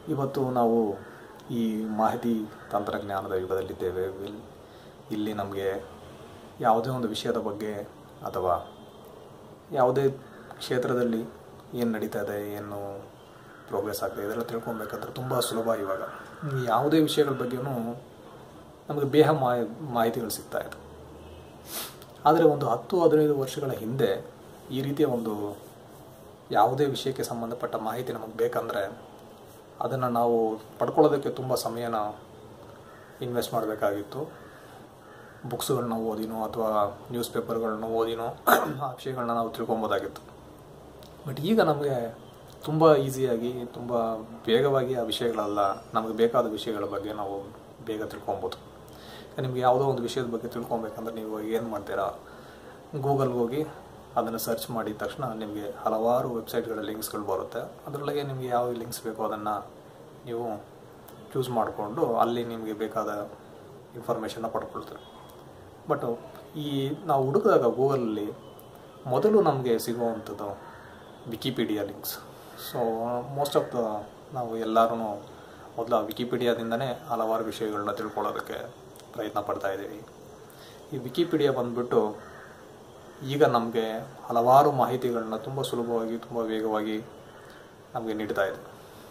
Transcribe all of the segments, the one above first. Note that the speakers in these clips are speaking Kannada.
ಇವತ್ತು ನಾವು ಈ ಮಾಹಿತಿ ತಂತ್ರಜ್ಞಾನದ ಯುಗದಲ್ಲಿದ್ದೇವೆ ಇಲ್- ಇಲ್ಲಿ ನಮಗೆ ಯಾವುದೇ ಒಂದು ವಿಷಯದ ಬಗ್ಗೆ ಅಥವಾ ಯಾವುದೇ ಕ್ಷೇತ್ರದಲ್ಲಿ ಏನು ನಡೀತಾ ಇದೆ ಏನು ಪ್ರೋಗ್ರೆಸ್ ಆಗ್ತದೆ ಇದೆಲ್ಲ ತಿಳ್ಕೊಬೇಕಾದ್ರೆ ತುಂಬ ಸುಲಭ ಇವಾಗ ಯಾವುದೇ ವಿಷಯಗಳ ಬಗ್ಗೆನೂ ನಮಗೆ ಬೇಹ ಮಾಹಿ ಮಾಹಿತಿಗಳು ಸಿಗ್ತಾ ಇದೆ ಆದರೆ ಒಂದು ಹತ್ತು ಹದಿನೈದು ವರ್ಷಗಳ ಹಿಂದೆ ಈ ರೀತಿಯ ಒಂದು ಯಾವುದೇ ವಿಷಯಕ್ಕೆ ಸಂಬಂಧಪಟ್ಟ ಮಾಹಿತಿ ನಮಗೆ ಬೇಕಂದರೆ ಅದನ್ನು ನಾವು ಪಡ್ಕೊಳ್ಳೋದಕ್ಕೆ ತುಂಬ ಸಮಯನ ಇನ್ವೆಸ್ಟ್ ಮಾಡಬೇಕಾಗಿತ್ತು ಬುಕ್ಸ್ಗಳನ್ನ ಓದಿನೋ ಅಥವಾ ನ್ಯೂಸ್ ಪೇಪರ್ಗಳನ್ನ ಓದಿನೋ ಆ ವಿಷಯಗಳನ್ನ ನಾವು ತಿಳ್ಕೊಬೋದಾಗಿತ್ತು ಬಟ್ ಈಗ ನಮಗೆ ತುಂಬ ಈಸಿಯಾಗಿ ತುಂಬ ಬೇಗವಾಗಿ ಆ ವಿಷಯಗಳೆಲ್ಲ ನಮಗೆ ಬೇಕಾದ ವಿಷಯಗಳ ಬಗ್ಗೆ ನಾವು ಬೇಗ ತಿಳ್ಕೊಬೋದು ಈಗ ನಿಮಗೆ ಯಾವುದೋ ಒಂದು ವಿಷಯದ ಬಗ್ಗೆ ತಿಳ್ಕೊಬೇಕಂದ್ರೆ ನೀವು ಏನು ಮಾಡ್ತೀರಾ ಗೂಗಲ್ಗೆ ಹೋಗಿ ಅದನ್ನು ಸರ್ಚ್ ಮಾಡಿದ ತಕ್ಷಣ ನಿಮಗೆ ಹಲವಾರು ವೆಬ್ಸೈಟ್ಗಳ ಲಿಂಕ್ಸ್ಗಳು ಬರುತ್ತೆ ಅದರೊಳಗೆ ನಿಮಗೆ ಯಾವ ಲಿಂಕ್ಸ್ ಬೇಕೋ ಅದನ್ನು ನೀವು ಚೂಸ್ ಮಾಡಿಕೊಂಡು ಅಲ್ಲಿ ನಿಮಗೆ ಬೇಕಾದ ಇನ್ಫಾರ್ಮೇಷನ್ನ ಪಡ್ಕೊಳ್ತೀರಿ ಬಟ್ ಈ ನಾವು ಹುಡುಕಿದಾಗ ಗೂಗಲಲ್ಲಿ ಮೊದಲು ನಮಗೆ ಸಿಗುವಂಥದ್ದು Wikipedia links so most of the ನಾವು ಎಲ್ಲರೂ ಮೊದಲು ಆ ವಿಕಿಪೀಡಿಯಾದಿಂದನೇ ಹಲವಾರು ವಿಷಯಗಳನ್ನ ತಿಳ್ಕೊಳ್ಳೋದಕ್ಕೆ ಪ್ರಯತ್ನ ಪಡ್ತಾ ಇದ್ದೀವಿ ಈ ವಿಕಿಪೀಡಿಯಾ ಬಂದ್ಬಿಟ್ಟು ಈಗ ನಮಗೆ ಹಲವಾರು ಮಾಹಿತಿಗಳನ್ನ ತುಂಬ ಸುಲಭವಾಗಿ ತುಂಬ ವೇಗವಾಗಿ ನಮಗೆ ನೀಡ್ತಾ ಇದೆ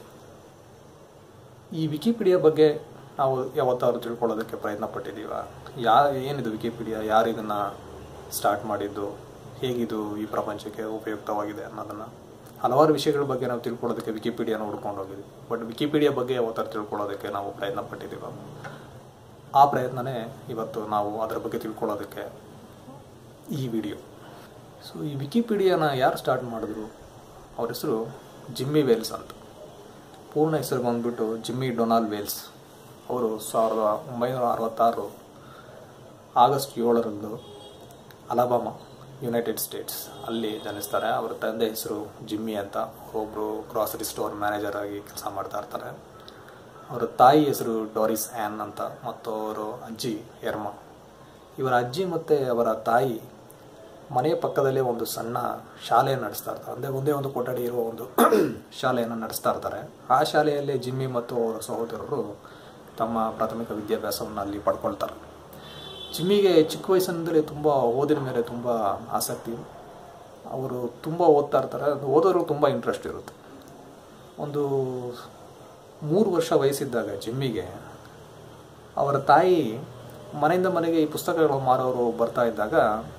ಈ ವಿಕಿಪೀಡಿಯಾ ಬಗ್ಗೆ ನಾವು ಯಾವತ್ತಾದ್ರು ತಿಳ್ಕೊಳ್ಳೋದಕ್ಕೆ ಪ್ರಯತ್ನ ಪಟ್ಟಿದ್ದೀವ ಯಾ ಏನಿದು ವಿಕಿಪೀಡಿಯಾ ಯಾರು ಇದನ್ನು ಸ್ಟಾರ್ಟ್ ಮಾಡಿದ್ದು ಹೇಗಿದು ಈ ಪ್ರಪಂಚಕ್ಕೆ ಉಪಯುಕ್ತವಾಗಿದೆ ಅನ್ನೋದನ್ನು ಹಲವಾರು ವಿಷಯಗಳ ಬಗ್ಗೆ ನಾವು ತಿಳ್ಕೊಳ್ಳೋದಕ್ಕೆ ವಿಕಿಪೀಡಿಯಾನ ಹುಡ್ಕೊಂಡು ಹೋಗಿದ್ವಿ ಬಟ್ ವಿಕಿಪೀಡಿಯಾ ಬಗ್ಗೆ ಯಾವತ್ತಾರು ತಿಳ್ಕೊಳ್ಳೋದಕ್ಕೆ ನಾವು ಪ್ರಯತ್ನ ಪಟ್ಟಿದ್ದೀವ ಆ ಪ್ರಯತ್ನನೇ ಇವತ್ತು ನಾವು ಅದರ ಬಗ್ಗೆ ತಿಳ್ಕೊಳ್ಳೋದಕ್ಕೆ ಈ ವಿಡಿಯೋ ಸೊ ಈ ವಿಕಿಪೀಡಿಯಾನ ಯಾರು ಸ್ಟಾರ್ಟ್ ಮಾಡಿದ್ರು ಅವ್ರ ಹೆಸರು ಜಿಮ್ಮಿ ವೇಲ್ಸ್ ಅಂತ ಪೂರ್ಣ ಹೆಸರು ಬಂದ್ಬಿಟ್ಟು ಜಿಮ್ಮಿ ಡೊನಾಲ್ಡ್ ವೇಲ್ಸ್ ಅವರು ಸಾವಿರದ ಒಂಬೈನೂರ ಅರವತ್ತಾರು ಆಗಸ್ಟ್ ಏಳರಂದು ಅಲಬಾಮಾ ಯುನೈಟೆಡ್ ಸ್ಟೇಟ್ಸ್ ಅಲ್ಲಿ ಜನಿಸ್ತಾರೆ ಅವರ ತಂದೆ ಹೆಸರು ಜಿಮ್ಮಿ ಅಂತ ಒಬ್ಬರು ಗ್ರಾಸರಿ ಸ್ಟೋರ್ ಮ್ಯಾನೇಜರ್ ಆಗಿ ಕೆಲಸ ಮಾಡ್ತಾ ಇರ್ತಾರೆ ಅವರ ತಾಯಿ ಹೆಸರು ಡಾರಿಸ್ ಆ್ಯನ್ ಅಂತ ಮತ್ತು ಅವರು ಅಜ್ಜಿ ಎರ್ಮಾ ಇವರ ಅಜ್ಜಿ ಮತ್ತು ಅವರ ತಾಯಿ ಮನೆಯ ಪಕ್ಕದಲ್ಲೇ ಒಂದು ಸಣ್ಣ ಶಾಲೆ ನಡೆಸ್ತಾ ಇರ್ತಾರೆ ಅಂದರೆ ಒಂದೇ ಒಂದು ಕೊಠಡಿ ಇರುವ ಒಂದು ಶಾಲೆಯನ್ನು ನಡೆಸ್ತಾ ಇರ್ತಾರೆ ಆ ಶಾಲೆಯಲ್ಲಿ ಜಿಮ್ಮಿ ಮತ್ತು ಅವರ ಸಹೋದರರು ತಮ್ಮ ಪ್ರಾಥಮಿಕ ವಿದ್ಯಾಭ್ಯಾಸವನ್ನು ಅಲ್ಲಿ ಪಡ್ಕೊಳ್ತಾರೆ ಜಿಮ್ಮಿಗೆ ಚಿಕ್ಕ ವಯಸ್ಸಿನಿಂದಲೇ ತುಂಬ ಓದಿನ ಮೇಲೆ ತುಂಬ ಆಸಕ್ತಿ ಅವರು ತುಂಬ ಓದ್ತಾ ಇರ್ತಾರೆ ಅದು ಓದೋರು ತುಂಬ ಇಂಟ್ರೆಸ್ಟ್ ಇರುತ್ತೆ ಒಂದು ಮೂರು ವರ್ಷ ವಯಸ್ಸಿದ್ದಾಗ ಜಿಮ್ಮಿಗೆ ಅವರ ತಾಯಿ ಮನೆಯಿಂದ ಮನೆಗೆ ಈ ಪುಸ್ತಕಗಳು ಮಾರೋರು ಬರ್ತಾ ಇದ್ದಾಗ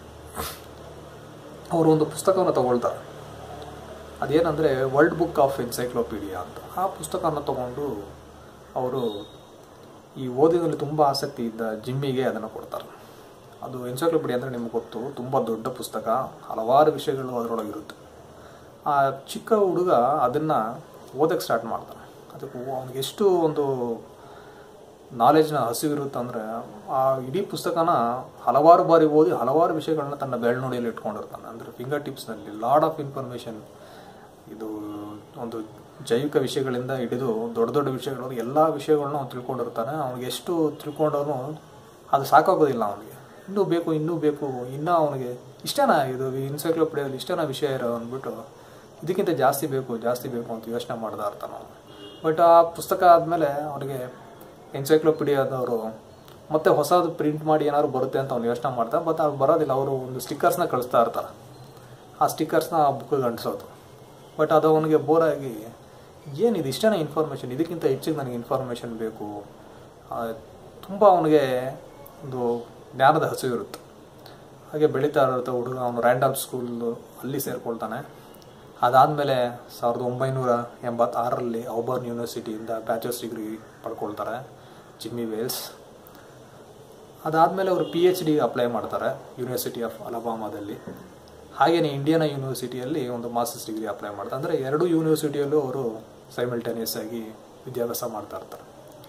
ಅವರು ಒಂದು ಪುಸ್ತಕವನ್ನು ತಗೊಳ್ತಾರೆ ಅದೇನೆಂದರೆ ವರ್ಲ್ಡ್ ಬುಕ್ ಆಫ್ ಎನ್ಸೈಕ್ಲೋಪೀಡಿಯಾ ಅಂತ ಆ ಪುಸ್ತಕವನ್ನು ತಗೊಂಡು ಅವರು ಈ ಓದಿನಲ್ಲಿ ತುಂಬ ಆಸಕ್ತಿ ಇದ್ದ ಜಿಮ್ಮಿಗೆ ಅದನ್ನು ಕೊಡ್ತಾರೆ ಅದು ಎನ್ಸೈಕ್ಲೋಪೀಡಿಯಾ ಅಂದರೆ ನಿಮ್ಗೆ ಗೊತ್ತು ತುಂಬ ದೊಡ್ಡ ಪುಸ್ತಕ ಹಲವಾರು ವಿಷಯಗಳು ಅದರೊಳಗಿರುತ್ತೆ ಆ ಚಿಕ್ಕ ಹುಡುಗ ಅದನ್ನು ಓದಕ್ಕೆ ಸ್ಟಾರ್ಟ್ ಮಾಡ್ತಾನೆ ಅದಕ್ಕೆ ಅವನಿಗೆ ಎಷ್ಟು ಒಂದು ನಾಲೆಜ್ನ ಹಸಿವಿರುತ್ತೆ ಅಂದರೆ ಆ ಇಡೀ ಪುಸ್ತಕನ ಹಲವಾರು ಬಾರಿ ಓದಿ ಹಲವಾರು ವಿಷಯಗಳನ್ನ ತನ್ನ ಬೆಳ್ನುಡಿಯಲ್ಲಿ ಇಟ್ಕೊಂಡಿರ್ತಾನೆ ಅಂದರೆ ಫಿಂಗರ್ ಟಿಪ್ಸ್ನಲ್ಲಿ ಲಾಡ್ ಆಫ್ ಇನ್ಫಾರ್ಮೇಷನ್ ಇದು ಒಂದು ಜೈವಿಕ ವಿಷಯಗಳಿಂದ ಹಿಡಿದು ದೊಡ್ಡ ದೊಡ್ಡ ವಿಷಯಗಳು ಎಲ್ಲ ವಿಷಯಗಳನ್ನ ಅವ್ನು ತಿಳ್ಕೊಂಡಿರ್ತಾನೆ ಅವನಿಗೆ ಎಷ್ಟು ತಿಳ್ಕೊಂಡವನು ಅದು ಸಾಕಾಗೋದಿಲ್ಲ ಅವನಿಗೆ ಇನ್ನೂ ಬೇಕು ಇನ್ನೂ ಬೇಕು ಇನ್ನೂ ಅವನಿಗೆ ಇಷ್ಟೇನಾ ಇದು ಇನ್ಸೈಕ್ಲೋಪೀಡಿಯಲ್ಲಿ ಇಷ್ಟೇನಾ ವಿಷಯ ಇರೋ ಅಂದ್ಬಿಟ್ಟು ಇದಕ್ಕಿಂತ ಜಾಸ್ತಿ ಬೇಕು ಜಾಸ್ತಿ ಬೇಕು ಅಂತ ಯೋಚನೆ ಮಾಡ್ತಾ ಇರ್ತಾನೆ ಅವನು ಬಟ್ ಆ ಪುಸ್ತಕ ಆದಮೇಲೆ ಅವನಿಗೆ ಎನ್ಸೈಕ್ಲೋಪೀಡಿಯಾದವರು ಮತ್ತೆ ಹೊಸದು ಪ್ರಿಂಟ್ ಮಾಡಿ ಏನಾದ್ರು ಬರುತ್ತೆ ಅಂತ ಅವ್ನು ಯೋಚನೆ ಮಾಡ್ತಾರೆ ಬಟ್ ಅದು ಬರೋದಿಲ್ಲ ಅವರು ಒಂದು ಸ್ಟಿಕ್ಕರ್ಸ್ನ ಕಳಿಸ್ತಾ ಇರ್ತಾರೆ ಆ ಸ್ಟಿಕ್ಕರ್ಸ್ನ ಆ ಬುಕ್ಕಿಗೆ ಅಂಟಿಸೋದು ಬಟ್ ಅದು ಅವನಿಗೆ ಬೋರಾಗಿ ಏನಿದು ಇಷ್ಟೇನ ಇನ್ಫಾರ್ಮೇಷನ್ ಇದಕ್ಕಿಂತ ಹೆಚ್ಚಿಗೆ ನನಗೆ ಇನ್ಫಾರ್ಮೇಷನ್ ಬೇಕು ತುಂಬ ಅವನಿಗೆ ಒಂದು ಜ್ಞಾನದ ಹಸಿವು ಇರುತ್ತೆ ಹಾಗೆ ಬೆಳೀತಾ ಇರುತ್ತೆ ಹುಡುಗ ಅವನು ರ್ಯಾಂಡಮ್ ಸ್ಕೂಲ್ ಅಲ್ಲಿ ಸೇರಿಕೊಳ್ತಾನೆ ಅದಾದಮೇಲೆ ಸಾವಿರದ ಒಂಬೈನೂರ ಎಂಬತ್ತಾರರಲ್ಲಿ ಔಬರ್ನ್ ಯೂನಿವರ್ಸಿಟಿಯಿಂದ ಬ್ಯಾಚಲರ್ಸ್ ಡಿಗ್ರಿ ಪಡ್ಕೊಳ್ತಾರೆ ಜಿಮ್ಮಿ ವೇಲ್ಸ್ ಅದಾದಮೇಲೆ ಅವರು ಪಿ ಎಚ್ ಡಿ ಅಪ್ಲೈ ಮಾಡ್ತಾರೆ ಯೂನಿವರ್ಸಿಟಿ ಆಫ್ ಅಲಬಾಮಾದಲ್ಲಿ ಹಾಗೆಯೇ ಇಂಡಿಯಾನ ಯೂನಿವರ್ಸಿಟಿಯಲ್ಲಿ ಒಂದು ಮಾಸ್ಟರ್ಸ್ ಡಿಗ್ರಿ ಅಪ್ಲೈ ಮಾಡ್ತಾರೆ ಅಂದರೆ ಎರಡು ಯೂನಿವರ್ಸಿಟಿಯಲ್ಲೂ ಅವರು ಸೈಮಲ್ಟೇನಿಯಸ್ ಆಗಿ ವಿದ್ಯಾಭ್ಯಾಸ ಮಾಡ್ತಾ ಇರ್ತಾರೆ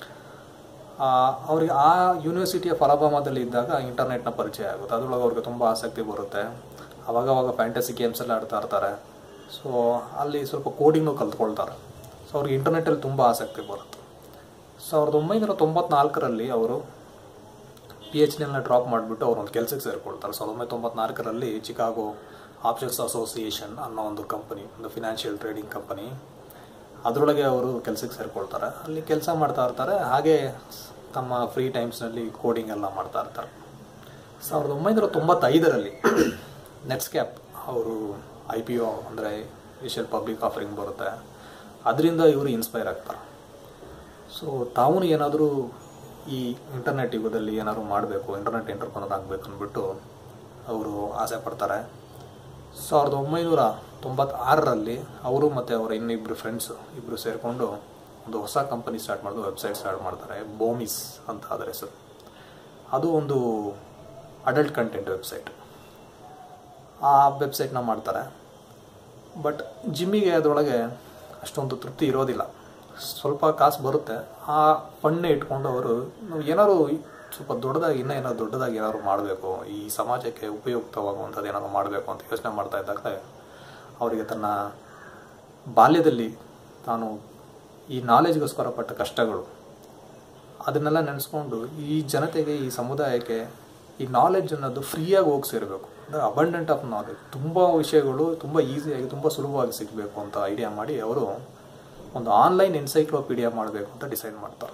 ಅವ್ರಿಗೆ ಆ ಯೂನಿವರ್ಸಿಟಿ ಆಫ್ ಅಲಬಾಮಾದಲ್ಲಿ ಇದ್ದಾಗ ಇಂಟರ್ನೆಟ್ನ ಪರಿಚಯ ಆಗುತ್ತೆ ಅದರೊಳಗೆ ಅವ್ರಿಗೆ ತುಂಬ ಆಸಕ್ತಿ ಬರುತ್ತೆ ಅವಾಗವಾಗ ಫ್ಯಾಂಟಸಿ ಗೇಮ್ಸ್ ಎಲ್ಲ ಆಡ್ತಾ ಇರ್ತಾರೆ ಸೊ ಅಲ್ಲಿ ಸ್ವಲ್ಪ ಕೋಡಿಂಗ್ನು ಕಲ್ತ್ಕೊಳ್ತಾರೆ ಸೊ ಅವ್ರಿಗೆ ಇಂಟರ್ನೆಟ್ಟಲ್ಲಿ ತುಂಬ ಆಸಕ್ತಿ ಬರುತ್ತೆ ಸಾವಿರದ ಒಂಬೈನೂರ ತೊಂಬತ್ನಾಲ್ಕರಲ್ಲಿ ಅವರು ಪಿ ಎಚ್ ಡಿನ ಡ್ರಾಪ್ ಮಾಡಿಬಿಟ್ಟು ಅವ್ರು ಒಂದು ಕೆಲಸಕ್ಕೆ ಸೇರಿಕೊಳ್ತಾರೆ ಸಾವಿರದ ಒಂಬೈನೂರ ತೊಂಬತ್ನಾಲ್ಕರಲ್ಲಿ ಚಿಕಾಗೋ ಆಪ್ಷನ್ಸ್ ಅಸೋಸಿಯೇಷನ್ ಅನ್ನೋ ಒಂದು ಕಂಪನಿ ಒಂದು ಫಿನಾನ್ಷಿಯಲ್ ಟ್ರೇಡಿಂಗ್ ಕಂಪನಿ ಅದರೊಳಗೆ ಅವರು ಕೆಲಸಕ್ಕೆ ಸೇರಿಕೊಳ್ತಾರೆ ಅಲ್ಲಿ ಕೆಲಸ ಮಾಡ್ತಾ ಇರ್ತಾರೆ ಹಾಗೆ ತಮ್ಮ ಫ್ರೀ ಟೈಮ್ಸ್ನಲ್ಲಿ ಕೋಡಿಂಗ್ ಎಲ್ಲ ಮಾಡ್ತಾ ಇರ್ತಾರೆ ಸಾವಿರದ ಒಂಬೈನೂರ ತೊಂಬತ್ತೈದರಲ್ಲಿ ನೆಟ್ಸ್ಕ್ಯಾಪ್ ಅವರು ಐ ಪಿ ಒ ಅಂದರೆ ಏಷ್ಯನ್ ಪಬ್ಲಿಕ್ ಆಫರಿಂಗ್ ಬರುತ್ತೆ ಅದರಿಂದ ಇವರು ಇನ್ಸ್ಪೈರ್ ಆಗ್ತಾರೆ ಸೊ ತಾವು ಏನಾದರೂ ಈ ಇಂಟರ್ನೆಟ್ ಯುಗದಲ್ಲಿ ಏನಾದರೂ ಮಾಡಬೇಕು ಇಂಟರ್ನೆಟ್ ಎಂಟರ್ಪ್ರನರ್ ಆಗಬೇಕು ಅಂದ್ಬಿಟ್ಟು ಅವರು ಆಸೆ ಪಡ್ತಾರೆ ಸಾವಿರದ ಒಂಬೈನೂರ ತೊಂಬತ್ತಾರರಲ್ಲಿ ಅವರು ಮತ್ತು ಅವರ ಇನ್ನಿಬ್ಬರು ಫ್ರೆಂಡ್ಸು ಇಬ್ಬರು ಸೇರಿಕೊಂಡು ಒಂದು ಹೊಸ ಕಂಪನಿ ಸ್ಟಾರ್ಟ್ ಮಾಡೋದು ವೆಬ್ಸೈಟ್ ಸ್ಟಾರ್ಟ್ ಮಾಡ್ತಾರೆ ಬೋಮಿಸ್ ಅಂತ ಅದರ ಹೆಸರು ಅದು ಒಂದು ಅಡಲ್ಟ್ ಕಂಟೆಂಟ್ ವೆಬ್ಸೈಟ್ ಆ ವೆಬ್ಸೈಟ್ನ ಮಾಡ್ತಾರೆ ಬಟ್ ಜಿಮ್ಮಿಗೆ ಅದರೊಳಗೆ ಅಷ್ಟೊಂದು ತೃಪ್ತಿ ಇರೋದಿಲ್ಲ ಸ್ವಲ್ಪ ಕಾಸು ಬರುತ್ತೆ ಆ ಫಂಡ್ನೇ ಇಟ್ಕೊಂಡು ಅವರು ನಾವು ಏನಾದ್ರು ಸ್ವಲ್ಪ ದೊಡ್ಡದಾಗಿ ಇನ್ನೂ ಏನಾದ್ರು ದೊಡ್ಡದಾಗಿ ಏನಾದ್ರು ಮಾಡಬೇಕು ಈ ಸಮಾಜಕ್ಕೆ ಉಪಯುಕ್ತವಾಗುವಂಥದ್ದು ಏನಾದ್ರು ಮಾಡಬೇಕು ಅಂತ ಯೋಚನೆ ಮಾಡ್ತಾ ಇದ್ದಾಗಲೇ ಅವರಿಗೆ ತನ್ನ ಬಾಲ್ಯದಲ್ಲಿ ತಾನು ಈ ನಾಲೆಜ್ಗೋಸ್ಕರ ಪಟ್ಟ ಕಷ್ಟಗಳು ಅದನ್ನೆಲ್ಲ ನೆನೆಸ್ಕೊಂಡು ಈ ಜನತೆಗೆ ಈ ಸಮುದಾಯಕ್ಕೆ ಈ ನಾಲೆಡ್ಜ್ ಅನ್ನೋದು ಫ್ರೀಯಾಗಿ ಹೋಗಿ ಸೇರಬೇಕು ಅಂದರೆ ಅಬಂಡೆಂಟ್ ಆಫ್ ನಾಲೆಡ್ಜ್ ತುಂಬ ವಿಷಯಗಳು ತುಂಬ ಈಸಿಯಾಗಿ ತುಂಬ ಸುಲಭವಾಗಿ ಸಿಗಬೇಕು ಅಂತ ಐಡಿಯಾ ಮಾಡಿ ಅವರು ಒಂದು ಆನ್ಲೈನ್ ಎನ್ಸೈಕ್ಲೋಪೀಡಿಯಾ ಮಾಡಬೇಕು ಅಂತ ಡಿಸೈಡ್ ಮಾಡ್ತಾರೆ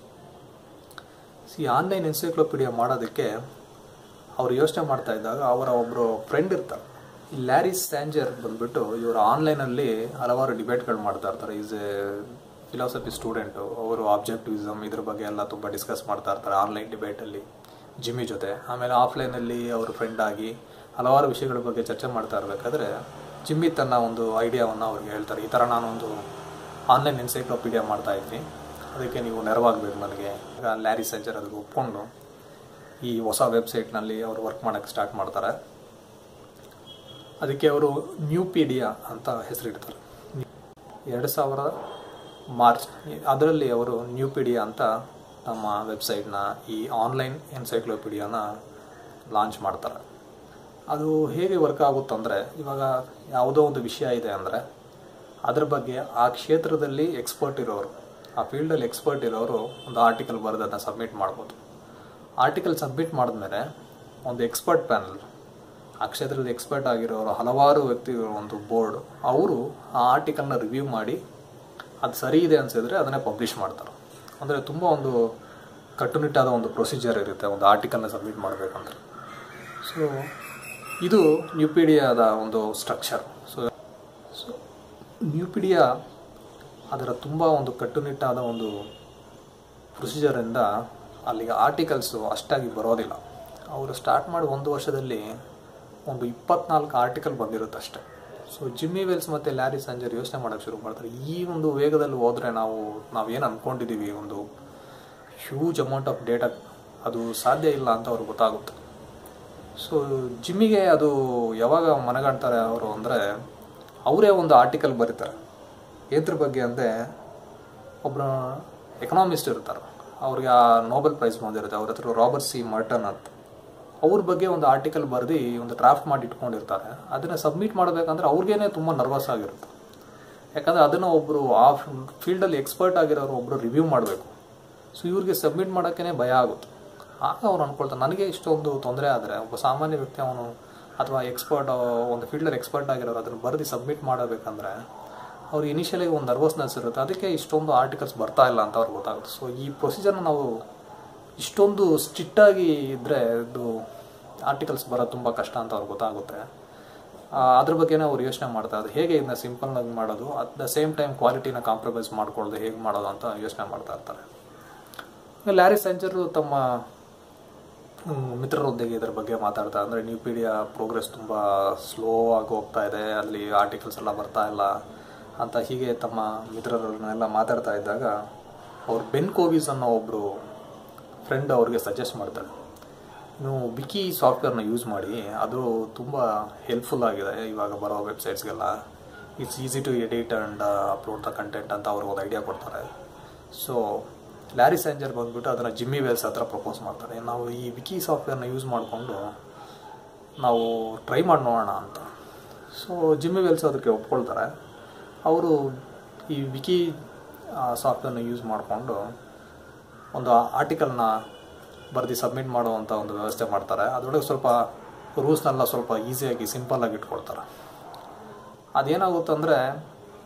ಈ ಆನ್ಲೈನ್ ಎನ್ಸೈಕ್ಲೋಪೀಡಿಯಾ ಮಾಡೋದಕ್ಕೆ ಅವ್ರು ಯೋಚನೆ ಮಾಡ್ತಾ ಇದ್ದಾಗ ಅವರ ಒಬ್ಬರು ಫ್ರೆಂಡ್ ಇರ್ತಾರೆ ಈ ಲ್ಯಾರಿಸ್ ಸ್ಟ್ಯಾಂಜರ್ ಬಂದ್ಬಿಟ್ಟು ಇವರು ಆನ್ಲೈನಲ್ಲಿ ಹಲವಾರು ಡಿಬೇಟ್ಗಳು ಮಾಡ್ತಾ ಇರ್ತಾರೆ ಈಸ್ ಎ ಫಿಲಾಸಫಿ ಸ್ಟೂಡೆಂಟು ಅವರು ಆಬ್ಜೆಕ್ಟಿವಿಸಮ್ ಇದ್ರ ಬಗ್ಗೆ ಎಲ್ಲ ತುಂಬ ಡಿಸ್ಕಸ್ ಮಾಡ್ತಾ ಇರ್ತಾರೆ ಆನ್ಲೈನ್ ಡಿಬೇಟಲ್ಲಿ ಜಿಮ್ಮಿ ಜೊತೆ ಆಮೇಲೆ ಆಫ್ಲೈನಲ್ಲಿ ಅವರು ಫ್ರೆಂಡ್ ಆಗಿ ಹಲವಾರು ವಿಷಯಗಳ ಬಗ್ಗೆ ಚರ್ಚೆ ಮಾಡ್ತಾ ಇರಬೇಕಾದ್ರೆ ಜಿಮ್ಮಿ ತನ್ನ ಒಂದು ಐಡಿಯಾವನ್ನು ಅವ್ರಿಗೆ ಹೇಳ್ತಾರೆ ಈ ಥರ ನಾನೊಂದು ಆನ್ಲೈನ್ ಎನ್ಸೈಕ್ಲೋಪೀಡಿಯಾ ಮಾಡ್ತಾ ಇದ್ವಿ ಅದಕ್ಕೆ ನೀವು ನೆರವಾಗಬೇಕು ನನಗೆ ಈಗ ಲ್ಯಾರಿ ಸೆಂಚರ್ ಅದಕ್ಕೆ ಒಪ್ಕೊಂಡು ಈ ಹೊಸ ವೆಬ್ಸೈಟ್ನಲ್ಲಿ ಅವರು ವರ್ಕ್ ಮಾಡೋಕ್ಕೆ ಸ್ಟಾರ್ಟ್ ಮಾಡ್ತಾರೆ ಅದಕ್ಕೆ ಅವರು ನ್ಯೂಪೀಡಿಯಾ ಅಂತ ಹೆಸರಿಡ್ತಾರೆ ಎರಡು ಸಾವಿರ ಮಾರ್ಚ್ ಅದರಲ್ಲಿ ಅವರು ನ್ಯೂಪೀಡಿಯಾ ಅಂತ ನಮ್ಮ ವೆಬ್ಸೈಟ್ನ ಈ ಆನ್ಲೈನ್ ಎನ್ಸೈಕ್ಲೋಪೀಡಿಯಾನ ಲಾಂಚ್ ಮಾಡ್ತಾರೆ ಅದು ಹೇಗೆ ವರ್ಕ್ ಆಗುತ್ತಂದರೆ ಇವಾಗ ಯಾವುದೋ ಒಂದು ವಿಷಯ ಇದೆ ಅಂದರೆ ಅದ್ರ ಬಗ್ಗೆ ಆ ಕ್ಷೇತ್ರದಲ್ಲಿ ಎಕ್ಸ್ಪರ್ಟ್ ಇರೋರು ಆ ಫೀಲ್ಡಲ್ಲಿ ಎಕ್ಸ್ಪರ್ಟ್ ಇರೋರು ಒಂದು ಆರ್ಟಿಕಲ್ ಬರೆದು ಅದನ್ನ ಸಬ್ಮಿಟ್ ಮಾಡ್ಬೋದು ಆರ್ಟಿಕಲ್ ಸಬ್ಮಿಟ್ ಮಾಡಿದ್ಮೇಲೆ ಒಂದು ಎಕ್ಸ್ಪರ್ಟ್ ಪ್ಯಾನಲ್ ಆ ಕ್ಷೇತ್ರದ ಎಕ್ಸ್ಪರ್ಟ್ ಆಗಿರೋರು ಹಲವಾರು ವ್ಯಕ್ತಿಗಳು ಒಂದು ಬೋರ್ಡ್ ಅವರು ಆ ಆರ್ಟಿಕಲ್ನ ರಿವ್ಯೂ ಮಾಡಿ ಅದು ಸರಿ ಇದೆ ಅನಿಸಿದ್ರೆ ಅದನ್ನೇ ಪಬ್ಲಿಷ್ ಮಾಡ್ತಾರೆ ಅಂದರೆ ತುಂಬ ಒಂದು ಕಟ್ಟುನಿಟ್ಟಾದ ಒಂದು ಪ್ರೊಸೀಜರ್ ಇರುತ್ತೆ ಒಂದು ಆರ್ಟಿಕಲ್ನ ಸಬ್ಮಿಟ್ ಮಾಡಬೇಕಂದ್ರೆ ಸೊ ಇದು ನ್ಯೂಪೀಡಿಯಾದ ಒಂದು ಸ್ಟ್ರಕ್ಚರ್ ಸೊ ಸೊ ನ್ಯೂಪೀಡಿಯಾ ಅದರ ತುಂಬ ಒಂದು ಕಟ್ಟುನಿಟ್ಟಾದ ಒಂದು ಪ್ರೊಸೀಜರಿಂದ ಅಲ್ಲಿಗೆ ಆರ್ಟಿಕಲ್ಸು ಅಷ್ಟಾಗಿ ಬರೋದಿಲ್ಲ ಅವರು ಸ್ಟಾರ್ಟ್ ಮಾಡಿ ಒಂದು ವರ್ಷದಲ್ಲಿ ಒಂದು ಇಪ್ಪತ್ನಾಲ್ಕು ಆರ್ಟಿಕಲ್ ಬಂದಿರುತ್ತೆ ಅಷ್ಟೇ ಸೊ ಜಿಮ್ಮಿ ವೆಲ್ಸ್ ಮತ್ತು ಲ್ಯಾರಿ ಸಂಜರ್ ಯೋಚನೆ ಮಾಡೋಕ್ಕೆ ಶುರು ಮಾಡ್ತಾರೆ ಈ ಒಂದು ವೇಗದಲ್ಲಿ ಹೋದರೆ ನಾವು ನಾವೇನು ಅಂದ್ಕೊಂಡಿದ್ದೀವಿ ಒಂದು ಹ್ಯೂಜ್ ಅಮೌಂಟ್ ಆಫ್ ಡೇಟಾ ಅದು ಸಾಧ್ಯ ಇಲ್ಲ ಅಂತ ಅವ್ರಿಗೆ ಗೊತ್ತಾಗುತ್ತೆ ಸೊ ಜಿಮ್ಮಿಗೆ ಅದು ಯಾವಾಗ ಮನಗಾಣ್ತಾರೆ ಅವರು ಅಂದರೆ ಅವರೇ ಒಂದು ಆರ್ಟಿಕಲ್ ಬರೀತಾರೆ ಏದ್ರ ಬಗ್ಗೆ ಅಂದರೆ ಒಬ್ಬರ ಎಕನಾಮಿಸ್ಟ್ ಇರ್ತಾರೆ ಅವ್ರಿಗೆ ಆ ನೋಬೆಲ್ ಪ್ರೈಸ್ ಬಂದಿರುತ್ತೆ ಅವ್ರ ಹತ್ರ ರಾಬರ್ಟ್ ಸಿ ಮರ್ಟನ್ ಅಂತ ಅವ್ರ ಬಗ್ಗೆ ಒಂದು ಆರ್ಟಿಕಲ್ ಬರೆದು ಒಂದು ಡ್ರಾಫ್ಟ್ ಮಾಡಿ ಇಟ್ಕೊಂಡಿರ್ತಾರೆ ಅದನ್ನು ಸಬ್ಮಿಟ್ ಮಾಡಬೇಕಂದ್ರೆ ಅವ್ರಿಗೇನೆ ತುಂಬ ನರ್ವಸ್ ಆಗಿರುತ್ತೆ ಯಾಕಂದರೆ ಅದನ್ನು ಒಬ್ಬರು ಆ ಫೀಲ್ಡಲ್ಲಿ ಎಕ್ಸ್ಪರ್ಟ್ ಆಗಿರೋರು ಒಬ್ಬರು ರಿವ್ಯೂ ಮಾಡಬೇಕು ಸೊ ಇವ್ರಿಗೆ ಸಬ್ಮಿಟ್ ಮಾಡೋಕ್ಕೇ ಭಯ ಆಗುತ್ತೆ ಆಗ ಅವ್ರು ಅನ್ಕೊಳ್ತಾರೆ ನನಗೆ ಇಷ್ಟೊಂದು ತೊಂದರೆ ಆದರೆ ಒಬ್ಬ ಸಾಮಾನ್ಯ ವ್ಯಕ್ತಿ ಅವನು ಅಥವಾ ಎಕ್ಸ್ಪರ್ಟ್ ಒಂದು ಫೀಲ್ಡಲ್ಲಿ ಎಕ್ಸ್ಪರ್ಟ್ ಆಗಿರೋರು ಅದನ್ನು ಬರೆದು ಸಬ್ಮಿಟ್ ಮಾಡಬೇಕಂದ್ರೆ ಅವ್ರು ಇನಿಷಿಯಲಿ ಒಂದು ನರ್ವಸ್ನೆಸ್ ಇರುತ್ತೆ ಅದಕ್ಕೆ ಇಷ್ಟೊಂದು ಆರ್ಟಿಕಲ್ಸ್ ಬರ್ತಾ ಇಲ್ಲ ಅಂತ ಅವ್ರಿಗೆ ಗೊತ್ತಾಗುತ್ತೆ ಸೊ ಈ ಪ್ರೊಸೀಜರ್ನ ನಾವು ಇಷ್ಟೊಂದು ಸ್ಟ್ರಿಕ್ಟಾಗಿ ಇದ್ದರೆ ಇದು ಆರ್ಟಿಕಲ್ಸ್ ಬರೋದು ತುಂಬ ಕಷ್ಟ ಅಂತ ಅವ್ರಿಗೆ ಗೊತ್ತಾಗುತ್ತೆ ಅದ್ರ ಬಗ್ಗೆನೇ ಅವ್ರು ಯೋಚನೆ ಮಾಡ್ತಾ ಇದ್ದಾರೆ ಹೇಗೆ ಇದನ್ನ ಸಿಂಪಲ್ನಾಗಿ ಮಾಡೋದು ಅಟ್ ದ ಸೇಮ್ ಟೈಮ್ ಕ್ವಾಲಿಟಿನ ಕಾಂಪ್ರಮೈಸ್ ಮಾಡ್ಕೊಳ್ಳೋದು ಹೇಗೆ ಮಾಡೋದು ಅಂತ ಯೋಚನೆ ಮಾಡ್ತಾ ಇರ್ತಾರೆ ಲ್ಯಾರಿ ಸೆಂಚರು ತಮ್ಮ ಮಿತ್ರರೊಂದಿಗೆ ಇದರ ಬಗ್ಗೆ ಮಾತಾಡ್ತಾ ಅಂದರೆ ನ್ಯೂಪೀಡಿಯಾ ಪ್ರೋಗ್ರೆಸ್ ತುಂಬ ಸ್ಲೋ ಆಗಿ ಹೋಗ್ತಾ ಇದೆ ಅಲ್ಲಿ ಆರ್ಟಿಕಲ್ಸ್ ಎಲ್ಲ ಬರ್ತಾ ಇಲ್ಲ ಅಂತ ಹೀಗೆ ತಮ್ಮ ಮಿತ್ರರನ್ನೆಲ್ಲ ಮಾತಾಡ್ತಾ ಇದ್ದಾಗ ಅವ್ರು ಬೆನ್ ಕೋವಿಸ್ ಅನ್ನೋ ಒಬ್ಬರು ಫ್ರೆಂಡ್ ಅವ್ರಿಗೆ ಸಜೆಸ್ಟ್ ಮಾಡ್ತಾರೆ ನೀವು ವಿಕಿ ಸಾಫ್ಟ್ವೇರ್ನ ಯೂಸ್ ಮಾಡಿ ಅದು ತುಂಬ ಹೆಲ್ಪ್ಫುಲ್ ಆಗಿದೆ ಇವಾಗ ಬರೋ ವೆಬ್ಸೈಟ್ಸ್ಗೆಲ್ಲ it's easy to edit and upload the content ಅಂತ ಅವ್ರಿಗೆ ಒಂದು ಐಡಿಯಾ ಕೊಡ್ತಾರೆ ಸೊ ಲ್ಯಾರಿ ಸ್ಯಾಂಜರ್ ಬಂದ್ಬಿಟ್ಟು ಅದನ್ನು ಜಿಮ್ಮಿ ವೆಲ್ಸ್ ಹತ್ರ ಪ್ರಪೋಸ್ ಮಾಡ್ತಾರೆ ನಾವು ಈ ವಿಕಿ ಸಾಫ್ಟ್ವೇರ್ನ ಯೂಸ್ ಮಾಡಿಕೊಂಡು ನಾವು ಟ್ರೈ ಮಾಡಿ ನೋಡೋಣ ಅಂತ ಸೊ ಜಿಮ್ಮಿ ವೆಲ್ಸ್ ಅದಕ್ಕೆ ಒಪ್ಕೊಳ್ತಾರೆ ಅವರು ಈ ವಿಕಿ ಸಾಫ್ಟ್ವೇರ್ನ ಯೂಸ್ ಮಾಡಿಕೊಂಡು ಒಂದು ಆರ್ಟಿಕಲ್ನ ಬರೆದು ಸಬ್ಮಿಟ್ ಮಾಡುವಂಥ ಒಂದು ವ್ಯವಸ್ಥೆ ಮಾಡ್ತಾರೆ ಅದರೊಳಗೆ ಸ್ವಲ್ಪ ರೂಲ್ಸ್ನೆಲ್ಲ ಸ್ವಲ್ಪ ಈಸಿಯಾಗಿ ಸಿಂಪಲ್ಲಾಗಿ ಇಟ್ಕೊಳ್ತಾರೆ ಅದೇನಾಗುತ್ತಂದರೆ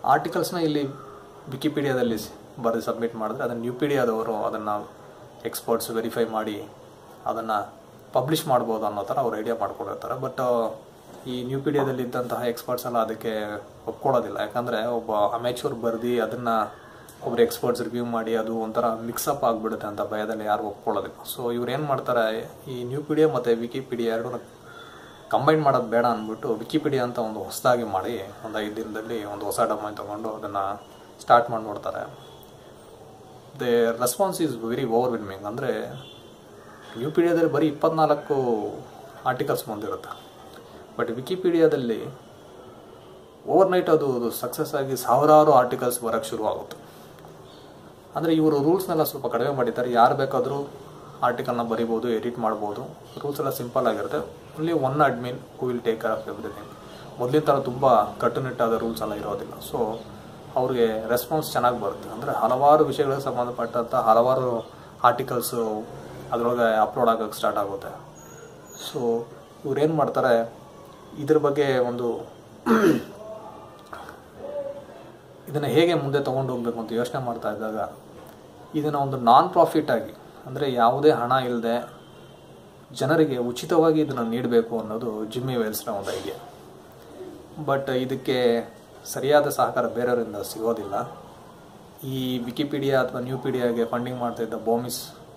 ಆರ್ಟಿಕಲ್ಸ್ನ ಇಲ್ಲಿ ವಿಕಿಪೀಡಿಯಾದಲ್ಲಿ ಬರೆದು ಸಬ್ಮಿಟ್ ಮಾಡಿದ್ರೆ ಅದನ್ನು ನ್ಯೂಪೀಡಿಯಾದವರು ಅದನ್ನು ಎಕ್ಸ್ಪರ್ಟ್ಸ್ ವೆರಿಫೈ ಮಾಡಿ ಅದನ್ನು ಪಬ್ಲಿಷ್ ಮಾಡ್ಬೋದು ಅನ್ನೋ ಥರ ಅವ್ರು ಐಡಿಯಾ ಮಾಡ್ಕೊಂಡಿರ್ತಾರೆ ಬಟ್ ಈ ನ್ಯೂಪೀಡಿಯಾದಲ್ಲಿ ಇದ್ದಂತಹ ಎಕ್ಸ್ಪರ್ಟ್ಸ್ ಎಲ್ಲ ಅದಕ್ಕೆ ಒಪ್ಕೊಳ್ಳೋದಿಲ್ಲ ಯಾಕಂದರೆ ಒಬ್ಬ ಅಮೇಚೂರ್ ಬರೆದು ಅದನ್ನು ಒಬ್ರು ಎಕ್ಸ್ಪರ್ಟ್ಸ್ ರಿವ್ಯೂ ಮಾಡಿ ಅದು ಒಂಥರ ಮಿಕ್ಸಪ್ ಆಗಿಬಿಡುತ್ತೆ ಅಂತ ಭಯದಲ್ಲಿ ಯಾರು ಒಪ್ಕೊಳ್ಳೋದಿಲ್ಲ ಸೊ ಇವ್ರು ಏನು ಮಾಡ್ತಾರೆ ಈ ನ್ಯೂಪೀಡಿಯಾ ಮತ್ತು ವಿಕಿಪೀಡಿಯಾ ಎರಡೂ ಕಂಬೈನ್ ಮಾಡೋದು ಬೇಡ ಅಂದ್ಬಿಟ್ಟು ವಿಕಿಪೀಡಿಯಾ ಅಂತ ಒಂದು ಹೊಸದಾಗಿ ಮಾಡಿ ಒಂದು ಐದು ದಿನದಲ್ಲಿ ಒಂದು ಹೊಸ ಡೊಮೈನ್ ತೊಗೊಂಡು ಅದನ್ನು ಸ್ಟಾರ್ಟ್ ಮಾಡಿ ನೋಡ್ತಾರೆ the response is very overwhelming ಅಂದರೆ ನ್ಯೂಪೀಡಿಯಾದಲ್ಲಿ ಬರೀ ಇಪ್ಪತ್ನಾಲ್ಕು ಆರ್ಟಿಕಲ್ಸ್ ಬಂದಿರುತ್ತೆ ಬಟ್ ವಿಕಿಪೀಡಿಯಾದಲ್ಲಿ ಓವರ್ನೈಟ್ ಅದು ಸಕ್ಸಸ್ ಆಗಿ ಸಾವಿರಾರು ಆರ್ಟಿಕಲ್ಸ್ ಬರೋಕ್ಕೆ ಶುರು ಆಗುತ್ತೆ ಅಂದರೆ ಇವರು ರೂಲ್ಸ್ನೆಲ್ಲ ಸ್ವಲ್ಪ ಕಡಿಮೆ ಮಾಡಿದ್ದಾರೆ ಯಾರು ಬೇಕಾದರೂ ಆರ್ಟಿಕಲ್ನ ಬರಿಬೋದು ಎಡಿಟ್ ಮಾಡ್ಬೋದು ರೂಲ್ಸ್ ಎಲ್ಲ ಸಿಂಪಲ್ ಆಗಿರುತ್ತೆ only one admin who will take care of everything ಮೊದಲಿನ ಥರ ತುಂಬ ಕಟ್ಟುನಿಟ್ಟಾದ ರೂಲ್ಸ್ ಎಲ್ಲ ಇರೋದಿಲ್ಲ ಸೊ ಅವ್ರಿಗೆ ರೆಸ್ಪಾನ್ಸ್ ಚೆನ್ನಾಗಿ ಬರುತ್ತೆ ಅಂದರೆ ಹಲವಾರು ವಿಷಯಗಳಿಗೆ ಸಂಬಂಧಪಟ್ಟಂಥ ಹಲವಾರು ಆರ್ಟಿಕಲ್ಸು ಅದರೊಳಗೆ ಅಪ್ಲೋಡ್ ಆಗೋಕ್ಕೆ ಸ್ಟಾರ್ಟ್ ಆಗುತ್ತೆ ಸೊ ಇವ್ರೇನು ಮಾಡ್ತಾರೆ ಇದ್ರ ಬಗ್ಗೆ ಒಂದು ಇದನ್ನು ಹೇಗೆ ಮುಂದೆ ತೊಗೊಂಡು ಹೋಗ್ಬೇಕು ಅಂತ ಯೋಚನೆ ಮಾಡ್ತಾ ಇದ್ದಾಗ ಇದನ್ನು ಒಂದು ನಾನ್ ಪ್ರಾಫಿಟ್ ಆಗಿ ಅಂದರೆ ಯಾವುದೇ ಹಣ ಇಲ್ಲದೆ ಜನರಿಗೆ ಉಚಿತವಾಗಿ ಇದನ್ನು ನೀಡಬೇಕು ಅನ್ನೋದು ಜಿಮ್ಮಿ ವೆಲ್ಸ್ನ ಒಂದು ಐಡಿಯಾ ಬಟ್ ಇದಕ್ಕೆ ಸರಿಯಾದ ಸಹಕಾರ ಬೇರೆಯವರಿಂದ ಸಿಗೋದಿಲ್ಲ ಈ ವಿಕಿಪೀಡಿಯಾ ಅಥವಾ ನ್ಯೂಪೀಡಿಯಾಗೆ ಫಂಡಿಂಗ್ ಮಾಡ್ತಾ ಇದ್ದ ಬೋಮಿಸ್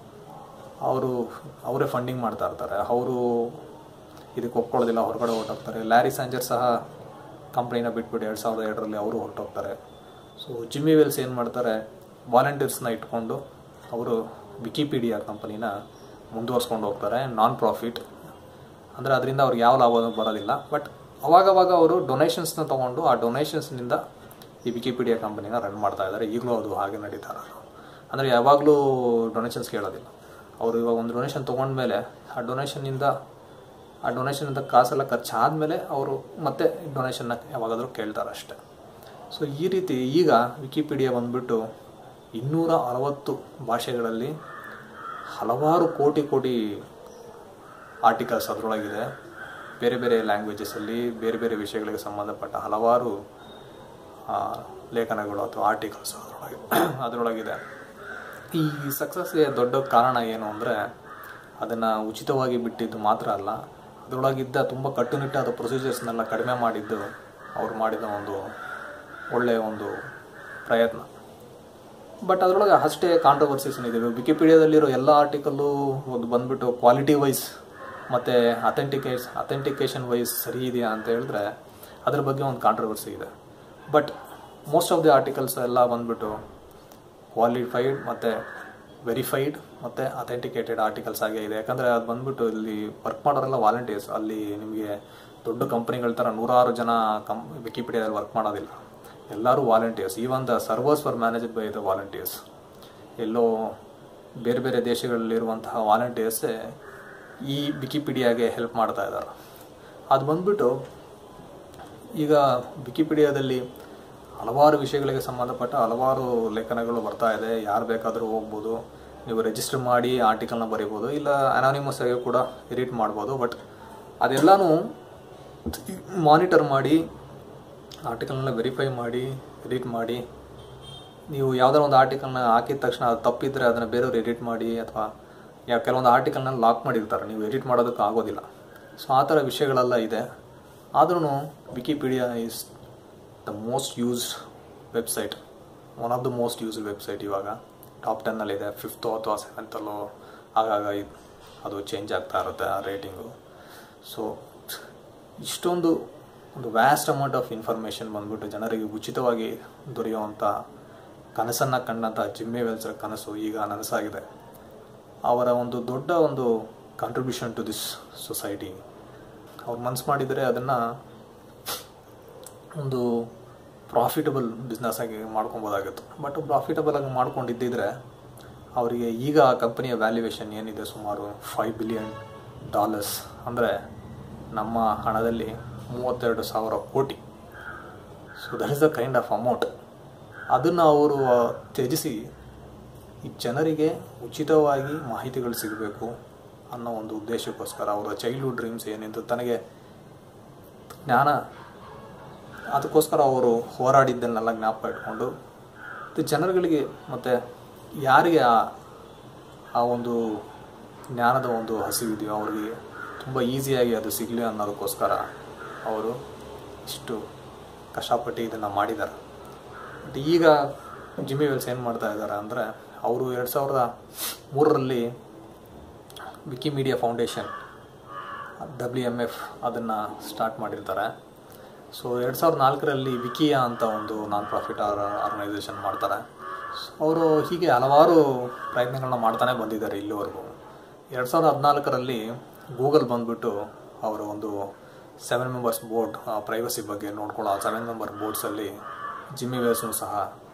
ಅವರು ಅವರೇ ಫಂಡಿಂಗ್ ಮಾಡ್ತಾ ಇರ್ತಾರೆ ಅವರು ಇದಕ್ಕೆ ಒಪ್ಕೊಳ್ಳೋದಿಲ್ಲ ಹೊರಗಡೆ ಹೊರಟೋಗ್ತಾರೆ ಲ್ಯಾರಿ ಸ್ಯಾಂಜರ್ ಸಹ ಕಂಪ್ನಿನ ಬಿಟ್ಬಿಟ್ಟು ಎರಡು ಸಾವಿರದ ಎರಡರಲ್ಲಿ ಅವರು ಹೊರಟೋಗ್ತಾರೆ ಸೊ ಜಿಮ್ಮಿ ವೆಲ್ಸ್ ಏನು ಮಾಡ್ತಾರೆ ವಾಲಂಟಿಯರ್ಸ್ನ ಇಟ್ಕೊಂಡು ಅವರು ವಿಕಿಪೀಡಿಯಾ ಕಂಪನಿನ ಮುಂದುವರ್ಸ್ಕೊಂಡು ಹೋಗ್ತಾರೆ ನಾನ್ ಪ್ರಾಫಿಟ್ ಅಂದರೆ ಅದರಿಂದ ಅವ್ರಿಗೆ ಯಾವ ಲಾಭ ಬರೋದಿಲ್ಲ ಬಟ್ ಅವಾಗವಾಗ ಅವರು ಡೊನೇಷನ್ಸ್ನ ತೊಗೊಂಡು ಆ ಡೊನೇಷನ್ಸ್ನಿಂದ ಈ ವಿಕಿಪೀಡಿಯಾ ಕಂಪನಿನ ರನ್ ಮಾಡ್ತಾ ಇದ್ದಾರೆ ಈಗಲೂ ಅದು ಹಾಗೆ ನಡೀತಾ ಇರೋದು ಅಂದರೆ ಯಾವಾಗಲೂ ಡೊನೇಷನ್ಸ್ ಕೇಳೋದಿಲ್ಲ ಅವರು ಇವಾಗ ಒಂದು ಡೊನೇಷನ್ ತೊಗೊಂಡ್ಮೇಲೆ ಆ ಡೊನೇಷನ್ನಿಂದ ಆ ಡೊನೇಷನಿಂದ ಕಾಸೆಲ್ಲ ಖರ್ಚಾದಮೇಲೆ ಅವರು ಮತ್ತೆ ಡೊನೇಷನ್ನ ಯಾವಾಗಾದರೂ ಕೇಳ್ತಾರೆ ಅಷ್ಟೆ ಸೊ ಈ ರೀತಿ ಈಗ ವಿಕಿಪೀಡಿಯಾ ಬಂದ್ಬಿಟ್ಟು ಇನ್ನೂರ ಅರವತ್ತು ಭಾಷೆಗಳಲ್ಲಿ ಹಲವಾರು ಕೋಟಿ ಕೋಟಿ ಆರ್ಟಿಕಲ್ಸ್ ಅದರೊಳಗಿದೆ ಬೇರೆ ಬೇರೆ ಲ್ಯಾಂಗ್ವೇಜಸಲ್ಲಿ ಬೇರೆ ಬೇರೆ ವಿಷಯಗಳಿಗೆ ಸಂಬಂಧಪಟ್ಟ ಹಲವಾರು ಆ, ಲೇಖನಗಳು ಅಥವಾ ಆರ್ಟಿಕಲ್ಸ್ ಅದರೊಳಗೆ ಅದರೊಳಗಿದೆ ಈ ಸಕ್ಸಸ್ಗೆ ದೊಡ್ಡ ಕಾರಣ ಏನು ಅಂದರೆ ಅದನ್ನು ಉಚಿತವಾಗಿ ಬಿಟ್ಟಿದ್ದು ಮಾತ್ರ ಅಲ್ಲ ಅದರೊಳಗಿದ್ದ ತುಂಬ ಕಟ್ಟುನಿಟ್ಟಾದ ಪ್ರೊಸೀಜರ್ಸ್ನೆಲ್ಲ ಕಡಿಮೆ ಮಾಡಿದ್ದು ಅವ್ರು ಮಾಡಿದ ಒಂದು ಒಳ್ಳೆಯ ಒಂದು ಪ್ರಯತ್ನ ಬಟ್ ಅದರೊಳಗೆ ಅಷ್ಟೇ ಕಾಂಟ್ರವರ್ಸೀಸ್ ಇದೆ ವಿಕಿಪೀಡಿಯಾದಲ್ಲಿರೋ ಎಲ್ಲ ಆರ್ಟಿಕಲ್ಲು ಒಂದು ಬಂದ್ಬಿಟ್ಟು ಕ್ವಾಲಿಟಿ ವೈಸ್ ಮತ್ತು ಅಥೆಂಟಿಕೇಸ್ ಅಥೆಂಟಿಕೇಶನ್ ವೈಸ್ ಸರಿ ಇದೆಯಾ ಅಂತ ಹೇಳಿದ್ರೆ ಅದ್ರ ಬಗ್ಗೆ ಒಂದು ಕಾಂಟ್ರವರ್ಸಿ ಇದೆ but most of the articles ಎಲ್ಲ ಬಂದ್ಬಿಟ್ಟು ಕ್ವಾಲಿಫೈಡ್ ಮತ್ತು ವೆರಿಫೈಡ್ ಮತ್ತು ಅಥೆಂಟಿಕೇಟೆಡ್ ಆರ್ಟಿಕಲ್ಸ್ ಆಗೇ ಇದೆ ಯಾಕಂದರೆ ಅದು ಬಂದ್ಬಿಟ್ಟು ಇಲ್ಲಿ ವರ್ಕ್ ಮಾಡೋರೆಲ್ಲ ವಾಲಂಟಿಯರ್ಸ್ ಅಲ್ಲಿ ನಿಮಗೆ ದೊಡ್ಡ ಕಂಪ್ನಿಗಳ ಥರ ನೂರಾರು ಜನ ಕಂ ವಿಕಿಪೀಡಿಯಾದಲ್ಲಿ ವರ್ಕ್ ಮಾಡೋದಿಲ್ಲ ಎಲ್ಲರೂ volunteers even the servers for managed by the volunteers ಎಲ್ಲೋ ಬೇರೆ ಬೇರೆ ದೇಶಗಳಲ್ಲಿರುವಂತಹ ವಾಲಂಟಿಯರ್ಸೇ ಈ ವಿಕಿಪೀಡಿಯಾಗೆ ಹೆಲ್ಪ್ ಮಾಡ್ತಾ ಇದ್ದಾರೆ ಅದು ಬಂದ್ಬಿಟ್ಟು ಈಗ ವಿಕಿಪೀಡಿಯಾದಲ್ಲಿ ಹಲವಾರು ವಿಷಯಗಳಿಗೆ ಸಂಬಂಧಪಟ್ಟ ಹಲವಾರು ಲೇಖನಗಳು ಬರ್ತಾ ಇದೆ ಯಾರು ಬೇಕಾದರೂ ಹೋಗ್ಬೋದು ನೀವು ರಿಜಿಸ್ಟರ್ ಮಾಡಿ ಆರ್ಟಿಕಲ್ನ ಬರೀಬೋದು ಇಲ್ಲ ಅನಾನಿಮಸ್ ಆಗಿ ಕೂಡ ಎಡಿಟ್ ಮಾಡ್ಬೋದು ಬಟ್ ಅದೆಲ್ಲನೂ ಮಾನಿಟರ್ ಮಾಡಿ ಆರ್ಟಿಕಲ್ನೆಲ್ಲ ವೆರಿಫೈ ಮಾಡಿ ಎಡಿಟ್ ಮಾಡಿ ನೀವು ಯಾವುದಾರ ಒಂದು ಆರ್ಟಿಕಲ್ನ ಹಾಕಿದ ತಕ್ಷಣ ಅದು ತಪ್ಪಿದ್ರೆ ಅದನ್ನು ಬೇರೆಯವ್ರು ಎಡಿಟ್ ಮಾಡಿ ಅಥವಾ ಯಾವ ಕೆಲವೊಂದು ಆರ್ಟಿಕಲ್ನ ಲಾಕ್ ಮಾಡಿರ್ತಾರೆ ನೀವು ಎಡಿಟ್ ಮಾಡೋದಕ್ಕೆ ಆಗೋದಿಲ್ಲ ಸೊ ಆ ಥರ ವಿಷಯಗಳೆಲ್ಲ ಇದೆ ಆದ್ರೂ Wikipedia is the most used website one of the most used website ಇವಾಗ ಟಾಪ್ ಟೆನ್ನಲ್ಲಿದೆ ಫಿಫ್ತೋ ಅಥವಾ ಸೆವೆಂತಲ್ಲೋ ಆಗಾಗ ಇದ್- ಅದು ಚೇಂಜ್ ಆಗ್ತಾ ಇರುತ್ತೆ ಆ ರೇಟಿಂಗು ಸೊ ಇಷ್ಟೊಂದು ಒಂದು ವ್ಯಾಸ್ಟ್ ಅಮೌಂಟ್ ಆಫ್ ಇನ್ಫಾರ್ಮೇಷನ್ ಬಂದ್ಬಿಟ್ಟು ಜನರಿಗೆ ಉಚಿತವಾಗಿ ದೊರೆಯುವಂಥ ಕನಸನ್ನು ಕಂಡಂಥ ಜಿಮ್ಮೆ ವೆಲ್ಸರ ಕನಸು ಈಗ ನನಸಾಗಿದೆ ಅವರ ಒಂದು ದೊಡ್ಡ ಒಂದು ಕಾಂಟ್ರಿಬ್ಯೂಷನ್ ಟು ದಿಸ್ ಸೊಸೈಟಿ ಅವ್ರು ಮನ್ಸು ಮಾಡಿದರೆ ಅದನ್ನು ಒಂದು ಪ್ರಾಫಿಟಬಲ್ ಬಿಸ್ನೆಸ್ ಆಗಿ ಮಾಡ್ಕೊಬೋದಾಗಿತ್ತು ಬಟ್ ಪ್ರಾಫಿಟಬಲ್ ಆಗಿ ಮಾಡ್ಕೊಂಡಿದ್ದಿದ್ರೆ ಅವರಿಗೆ ಈಗ ಆ ಕಂಪನಿಯ ವ್ಯಾಲ್ಯೂಯೇಷನ್ ಏನಿದೆ ಸುಮಾರು ಫೈವ್ ಬಿಲಿಯನ್ ಡಾಲರ್ಸ್ ಅಂದರೆ ನಮ್ಮ ಹಣದಲ್ಲಿ ಮೂವತ್ತೆರಡು ಸಾವಿರ crore so that is the kind of amount ಅದನ್ನು ಅವರು ತ್ಯಜಿಸಿ ಈ ಜನರಿಗೆ ಉಚಿತವಾಗಿ ಮಾಹಿತಿಗಳು ಸಿಗಬೇಕು ಅನ್ನೋ ಒಂದು ಉದ್ದೇಶಕ್ಕೋಸ್ಕರ ಅವರ ಚೈಲ್ಡ್ಹುಡ್ ಡ್ರೀಮ್ಸ್ ಏನಿತ್ತು ತನಗೆ ಜ್ಞಾನ ಅದಕ್ಕೋಸ್ಕರ ಅವರು ಹೋರಾಡಿದ್ದನ್ನೆಲ್ಲ ಜ್ಞಾಪಕ ಇಟ್ಕೊಂಡು ಮತ್ತು ಜನರುಗಳಿಗೆ ಮತ್ತು ಯಾರಿಗೆ ಆ ಆ ಒಂದು ಜ್ಞಾನದ ಒಂದು ಹಸಿವಿದೆಯೋ ಅವರಿಗೆ ತುಂಬ ಈಸಿಯಾಗಿ ಅದು ಸಿಗಲಿ ಅನ್ನೋದಕ್ಕೋಸ್ಕರ ಅವರು ಇಷ್ಟು ಕಷ್ಟಪಟ್ಟು ಇದನ್ನು ಮಾಡಿದ್ದಾರೆ ಬಟ್ ಈಗ ಜಿಮ್ಮಿ ವೆಲ್ಸ್ ಏನು ಮಾಡ್ತಾ ಇದ್ದಾರೆ ಅಂದರೆ ಅವರು ಎರಡು ಸಾವಿರದ ಮೂರರಲ್ಲಿ Wikimedia Foundation W M F ಅದನ್ನು ಸ್ಟಾರ್ಟ್ ಮಾಡಿರ್ತಾರೆ ಸೊ ಎರಡು ಸಾವಿರದ ನಾಲ್ಕರಲ್ಲಿ ವಿಕಿಯಾ ಅಂತ ಒಂದು ನಾನ್ ಪ್ರಾಫಿಟ್ ಆರ್ಗನೈಸೇಷನ್ ಮಾಡ್ತಾರೆ ಸೊ ಅವರು ಹೀಗೆ ಹಲವಾರು ಪ್ರಯತ್ನಗಳನ್ನ ಮಾಡ್ತಾನೆ ಬಂದಿದ್ದಾರೆ ಇಲ್ಲಿವರೆಗೂ ಎರಡು ಸಾವಿರದ ಹದಿನಾಲ್ಕರಲ್ಲಿ ಗೂಗಲ್ ಬಂದುಬಿಟ್ಟು ಅವರು ಒಂದು ಸೆವೆನ್ ಮೆಂಬರ್ಸ್ ಬೋರ್ಡ್ ಪ್ರೈವಸಿ ಬಗ್ಗೆ ನೋಡ್ಕೊಳ್ಳೋ ಆ ಸೆವೆನ್ ಮೆಂಬರ್ ಬೋರ್ಡ್ಸಲ್ಲಿ ಜಿಮ್ಮಿ ವೇಲ್ಸ್ನು ಸಹ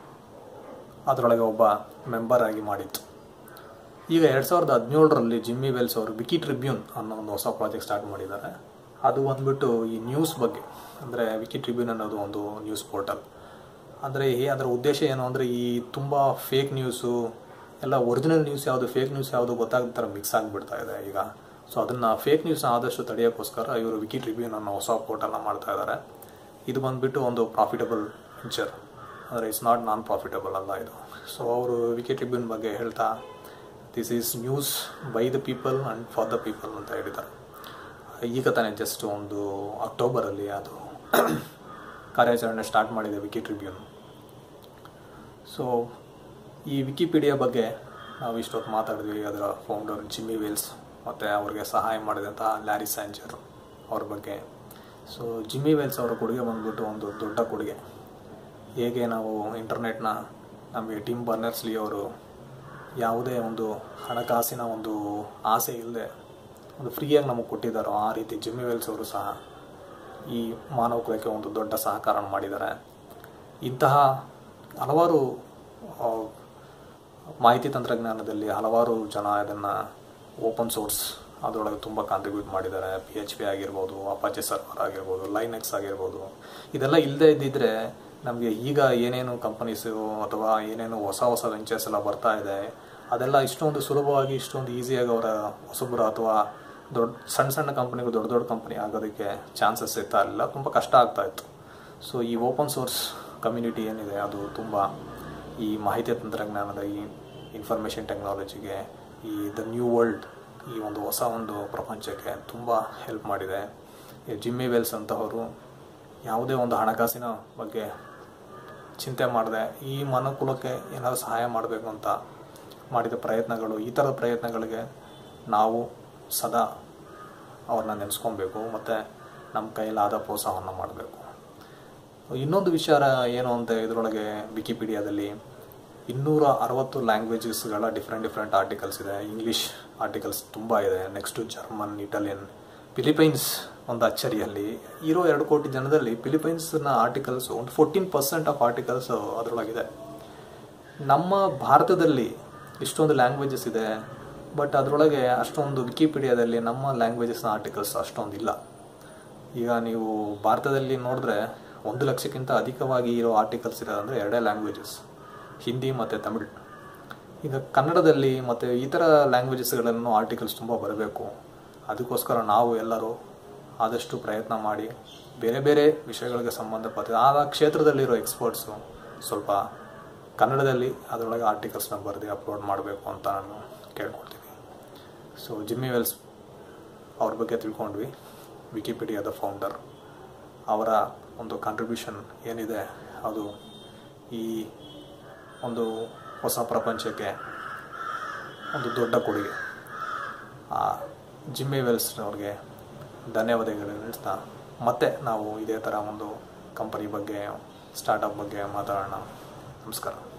ಅದರೊಳಗೆ ಒಬ್ಬ ಮೆಂಬರ್ ಆಗಿ ಮಾಡಿತ್ತು ಈಗ ಎರಡು ಸಾವಿರದ ಹದಿನೇಳರಲ್ಲಿ ಜಿಮ್ಮಿ ವೆಲ್ಸ್ ಅವರು ವಿಕಿ ಟ್ರಿಬ್ಯೂನ್ ಅನ್ನೋ ಒಂದು ಹೊಸ ಪ್ರಾಜೆಕ್ಟ್ ಸ್ಟಾರ್ಟ್ ಮಾಡಿದ್ದಾರೆ ಅದು ಬಂದ್ಬಿಟ್ಟು ಈ ನ್ಯೂಸ್ ಬಗ್ಗೆ ಅಂದರೆ ವಿಕಿ ಟ್ರಿಬ್ಯೂನ್ ಅನ್ನೋದು ಒಂದು ನ್ಯೂಸ್ ಪೋರ್ಟಲ್ ಅಂದರೆ ಈ ಅದರ ಉದ್ದೇಶ ಏನು ಅಂದರೆ ಈ ತುಂಬ ಫೇಕ್ ನ್ಯೂಸು ಎಲ್ಲ ಒರಿಜಿನಲ್ ನ್ಯೂಸ್ ಯಾವುದು ಫೇಕ್ ನ್ಯೂಸ್ ಯಾವುದು ಗೊತ್ತಾಗದ ಥರ ಮಿಕ್ಸ್ ಆಗಿಬಿಡ್ತಾ ಇದೆ ಈಗ ಸೊ ಅದನ್ನು ಫೇಕ್ ನ್ಯೂಸ್ನ ಆದಷ್ಟು ತಡೆಯೋಕ್ಕೋಸ್ಕರ ಇವರು ವಿಕಿ ಟ್ರಿಬ್ಯೂನ್ ಅನ್ನೋ ಹೊಸ ಪೋರ್ಟಲ್ನ ಮಾಡ್ತಾ ಇದ್ದಾರೆ ಇದು ಬಂದುಬಿಟ್ಟು ಒಂದು ಪ್ರಾಫಿಟಬಲ್ ವೆಂಚರ್ ಅಂದರೆ ಇಟ್ಸ್ ನಾಟ್ ನಾನ್ ಪ್ರಾಫಿಟಬಲ್ ಅಲ್ಲ ಇದು ಸೊ ಅವರು ವಿಕಿ ಟ್ರಿಬ್ಯೂನ್ ಬಗ್ಗೆ ಹೇಳ್ತಾ this is news by the people and for the people ಅಂತ ಹೇಳಿದ್ದಾರೆ ಈಗ ತಾನೇ ಜಸ್ಟ್ ಒಂದು ಅಕ್ಟೋಬರಲ್ಲಿ ಅದು ಕಾರ್ಯಾಚರಣೆ ಸ್ಟಾರ್ಟ್ ಮಾಡಿದೆ ವಿಕಿ ಟ್ರಿಬ್ಯೂನ್ ಸೊ ಈ ವಿಕಿಪೀಡಿಯಾ ಬಗ್ಗೆ ನಾವು ಇಷ್ಟೊತ್ತು ಮಾತಾಡಿದ್ವಿ ಅದರ ಫೌಂಡರ್ ಜಿಮ್ಮಿ ವೇಲ್ಸ್ ಮತ್ತು ಅವ್ರಿಗೆ ಸಹಾಯ ಮಾಡಿದಂತಹ ಲ್ಯಾರಿ ಸ್ಯಾಂಜರ್ ಅವ್ರ ಬಗ್ಗೆ ಸೊ ಜಿಮ್ಮಿ ವೇಲ್ಸ್ ಅವರ ಕೊಡುಗೆ ಬಂದ್ಬಿಟ್ಟು ಒಂದು ದೊಡ್ಡ ಕೊಡುಗೆ ಹೇಗೆ ನಾವು ಇಂಟರ್ನೆಟ್ನ ನಮಗೆ ಟಿಮ್ ಬರ್ನರ್ಸ್ಲಿ ಅವರು ಯಾವುದೇ ಒಂದು ಹಣಕಾಸಿನ ಒಂದು ಆಸೆ ಇಲ್ಲದೆ ಒಂದು ಫ್ರೀಯಾಗಿ ನಮಗೆ ಕೊಟ್ಟಿದ್ದಾರೋ ಆ ರೀತಿ ಜಿಮ್ಮಿ ವೆಲ್ಸ್ ಅವರು ಸಹ ಈ ಮಾನವ ಕುಲಕ್ಕೆ ಒಂದು ದೊಡ್ಡ ಸಹಕಾರ ಮಾಡಿದ್ದಾರೆ ಇಂತಹ ಹಲವಾರು ಆ, ಮಾಹಿತಿ ತಂತ್ರಜ್ಞಾನದಲ್ಲಿ ಹಲವಾರು ಜನ ಇದನ್ನು ಓಪನ್ ಸೋರ್ಸ್ ಅದರೊಳಗೆ ತುಂಬ ಕಾಂಟ್ರಿಬ್ಯೂಟ್ ಮಾಡಿದ್ದಾರೆ ಪಿ ಎಚ್ ಪಿ ಆಗಿರ್ಬೋದು ಅಪಾಚೆ ಸರ್ವರ್ ಆಗಿರ್ಬೋದು ಲೈನೆಕ್ಸ್ ಆಗಿರ್ಬೋದು ಇದೆಲ್ಲ ಇಲ್ಲದೆ ಇದ್ದಿದ್ರೆ ನಮಗೆ ಈಗ ಏನೇನು ಕಂಪನೀಸು ಅಥವಾ ಏನೇನು ಹೊಸ ಹೊಸ ವೆಂಚರ್ಸ್ ಎಲ್ಲ ಬರ್ತಾ ಇದೆ ಅದೆಲ್ಲ ಇಷ್ಟೊಂದು ಸುಲಭವಾಗಿ ಇಷ್ಟೊಂದು ಈಸಿಯಾಗಿ ಅವರ ಹೊಸಬರು ಅಥವಾ ದೊಡ್ಡ ಸಣ್ಣ ಸಣ್ಣ ಕಂಪ್ನಿಗಳು ದೊಡ್ಡ ದೊಡ್ಡ ಕಂಪ್ನಿ ಆಗೋದಕ್ಕೆ ಚಾನ್ಸಸ್ ಇರ್ತಾ ಇರಲಿಲ್ಲ ತುಂಬ ಕಷ್ಟ ಆಗ್ತಾ ಇತ್ತು ಸೊ ಈ ಓಪನ್ ಸೋರ್ಸ್ ಕಮ್ಯುನಿಟಿ ಏನಿದೆ ಅದು ತುಂಬ ಈ ಮಾಹಿತಿ ತಂತ್ರಜ್ಞಾನದ ಈ ಇನ್ಫಾರ್ಮೇಷನ್ ಟೆಕ್ನಾಲಜಿಗೆ ಈ ದ ನ್ಯೂ ವರ್ಲ್ಡ್ ಈ ಒಂದು ಹೊಸ ಒಂದು ಪ್ರಪಂಚಕ್ಕೆ ತುಂಬ ಹೆಲ್ಪ್ ಮಾಡಿದೆ ಈ ಜಿಮ್ಮಿ ವೆಲ್ಸ್ ಅಂತವರು ಯಾವುದೇ ಒಂದು ಹಣಕಾಸಿನ ಬಗ್ಗೆ ಚಿಂತೆ ಮಾಡದೆ ಈ ಮನುಕುಲಕ್ಕೆ ಏನಾದರೂ ಸಹಾಯ ಮಾಡಬೇಕು ಅಂತ ಮಾಡಿದ ಪ್ರಯತ್ನಗಳು ಈ ಥರದ ಪ್ರಯತ್ನಗಳಿಗೆ ನಾವು ಸದಾ ಅವ್ರನ್ನ ನೆನೆಸ್ಕೊಬೇಕು ಮತ್ತು ನಮ್ಮ ಕೈಲಾದ ಪ್ರೋತ್ಸಾಹವನ್ನು ಮಾಡಬೇಕು ಇನ್ನೊಂದು ವಿಚಾರ ಏನು ಅಂತ ಇದರೊಳಗೆ ವಿಕಿಪೀಡಿಯಾದಲ್ಲಿ ಇನ್ನೂರ ಅರವತ್ತು ಲ್ಯಾಂಗ್ವೇಜಸ್ಗಳ ಡಿಫ್ರೆಂಟ್ ಡಿಫ್ರೆಂಟ್ ಆರ್ಟಿಕಲ್ಸ್ ಇದೆ ಇಂಗ್ಲೀಷ್ ಆರ್ಟಿಕಲ್ಸ್ ತುಂಬ ಇದೆ ನೆಕ್ಸ್ಟು ಜರ್ಮನ್ ಇಟಾಲಿಯನ್ ಫಿಲಿಪೈನ್ಸ್ ಒಂದು ಅಚ್ಚರಿಯಲ್ಲಿ ಇರೋ ಎರಡು ಕೋಟಿ ಜನದಲ್ಲಿ ಫಿಲಿಪೈನ್ಸ್ನ ಆರ್ಟಿಕಲ್ಸ್ ಒಂದು ಫೋರ್ಟೀನ್ ಪರ್ಸೆಂಟ್ ಆಫ್ ಆರ್ಟಿಕಲ್ಸ್ ಅದರೊಳಗಿದೆ ನಮ್ಮ ಭಾರತದಲ್ಲಿ ಇಷ್ಟೊಂದು ಲ್ಯಾಂಗ್ವೇಜಸ್ ಇದೆ ಬಟ್ ಅದರೊಳಗೆ ಅಷ್ಟೊಂದು ವಿಕಿಪೀಡಿಯಾದಲ್ಲಿ ನಮ್ಮ ಲ್ಯಾಂಗ್ವೇಜಸ್ನ ಆರ್ಟಿಕಲ್ಸ್ ಅಷ್ಟೊಂದು ಇಲ್ಲ ಈಗ ನೀವು ಭಾರತದಲ್ಲಿ ನೋಡಿದ್ರೆ ಒಂದು ಲಕ್ಷಕ್ಕಿಂತ ಅಧಿಕವಾಗಿ ಇರೋ ಆರ್ಟಿಕಲ್ಸ್ ಇರೋದಂದರೆ ಎರಡೇ ಲ್ಯಾಂಗ್ವೇಜಸ್ ಹಿಂದಿ ಮತ್ತು ತಮಿಳ್ ಈಗ ಕನ್ನಡದಲ್ಲಿ ಮತ್ತು ಇತರ ಲ್ಯಾಂಗ್ವೇಜಸ್ಗಳನ್ನು ಆರ್ಟಿಕಲ್ಸ್ ತುಂಬ ಬರಬೇಕು ಅದಕ್ಕೋಸ್ಕರ ನಾವು ಎಲ್ಲರೂ ಆದಷ್ಟು ಪ್ರಯತ್ನ ಮಾಡಿ ಬೇರೆ ಬೇರೆ ವಿಷಯಗಳಿಗೆ ಸಂಬಂಧಪಟ್ಟ ಆ ಕ್ಷೇತ್ರದಲ್ಲಿರೋ ಎಕ್ಸ್ಪರ್ಟ್ಸು ಸ್ವಲ್ಪ ಕನ್ನಡದಲ್ಲಿ ಅದರೊಳಗೆ ಆರ್ಟಿಕಲ್ಸ್ನ ಬರೆದು ಅಪ್ಲೋಡ್ ಮಾಡಬೇಕು ಅಂತ ನಾನು ಕೇಳ್ಕೊಳ್ತೀನಿ ಸೊ ಜಿಮ್ಮಿ ವೆಲ್ಸ್ ಅವ್ರ ಬಗ್ಗೆ ತಿಳ್ಕೊಂಡ್ವಿ ವಿಕಿಪೀಡಿಯಾದ ಫೌಂಡರ್ ಅವರ ಒಂದು ಕಾಂಟ್ರಿಬ್ಯೂಷನ್ ಏನಿದೆ ಅದು ಈ ಒಂದು ಹೊಸ ಪ್ರಪಂಚಕ್ಕೆ ಒಂದು ದೊಡ್ಡ ಕೊಡುಗೆ ಆ ಜಿಮ್ಮಿ ವೆಲ್ಸ್ ಅವ್ರಿಗೆ ಧನ್ಯವಾದಗಳು ಹೇಳ್ತಾ ಮತ್ತೆ ನಾವು ಇದೇ ಥರ ಒಂದು ಕಂಪನಿ ಬಗ್ಗೆ ಸ್ಟಾರ್ಟಪ್ ಬಗ್ಗೆ ಮಾತಾಡೋಣ ನಮಸ್ಕಾರ